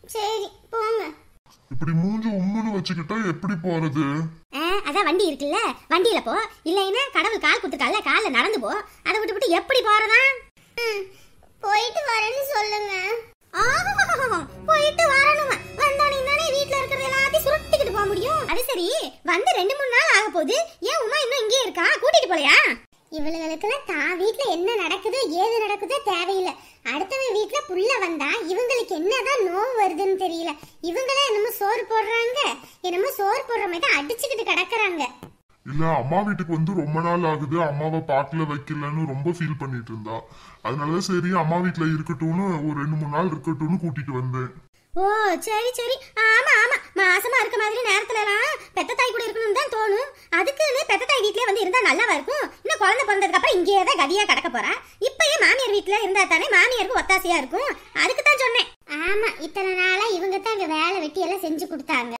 சரி போங்க இப்படி மூஞ்சி உம்முன்னு வச்சுக்கிட்டா எப்படி போறது ஆ, அதான் வண்டி இருக்குல்ல வண்டியில போ இல்லைன்னா கடவுள் கால் குத்துட்டால கால்ல நடந்து போ அதை விட்டு விட்டு எப்படி போறதா போயிட்டு வரேன்னு சொல்லுங்க போயிட்டு வரணுமா வந்தோடனே தானே வீட்ல இருக்கிறது எல்லாத்தையும் சுருட்டிக்கிட்டு போக முடியும் அது சரி வந்து ரெண்டு மூணு நாள் ஆக போகுது ஏன் உமா இன்னும் இங்கே இருக்கா கூட்டிட்டு போலையா இவளுகளுக்கெல்லாம் தான் வீட்ல என்ன நடக்குதோ ஏது நடக்குதோ தேவையில்லை அடுத்தவன் வீட்ல புள்ள வந்தா இவங்களுக்கு என்னதான் நோவு வருதுன்னு தெரியல இவங்களே என்னமோ சோறு போடுறாங்க என்னமோ சோறு போடுற மாதிரி அடிச்சுக்கிட்டு கிடக்குறாங்க இல்ல அம்மா வீட்டுக்கு வந்து ரொம்ப நாள் ஆகுது அம்மாவை பார்க்கல வைக்கலன்னு ரொம்ப ஃபீல் பண்ணிட்டு இருந்தா அதனால சரி அம்மா வீட்ல இருக்கட்டும்னு ஒரு ரெண்டு மூணு நாள் இருக்கட்டும்னு கூட்டிட்டு வந்தேன் ஓ சரி சரி ஆமா ஆமா மாசமா இருக்க மாதிரி நேரத்துல எல்லாம் பெத்த தாய் கூட இருக்கணும்னு தான் தோணும் அதுக்குன்னு பெத்த தாய் வீட்லயே வந்து இருந்தா நல்லாவா இருக்கும் இன்னும் குழந்தை பிறந்ததுக்கு அப்புறம் இங்கேயே தான் கதியா கிடக்க போறா இப்பயே மாமியார் வீட்ல இருந்தா தானே மாமியாருக்கு ஒத்தாசையா இருக்கும் அதுக்கு தான் சொன்னேன் ஆமா இத்தனை நாளா இவங்க தான் அங்க வேலை வெட்டி எல்லாம் செஞ்சு கொடுத்தாங்க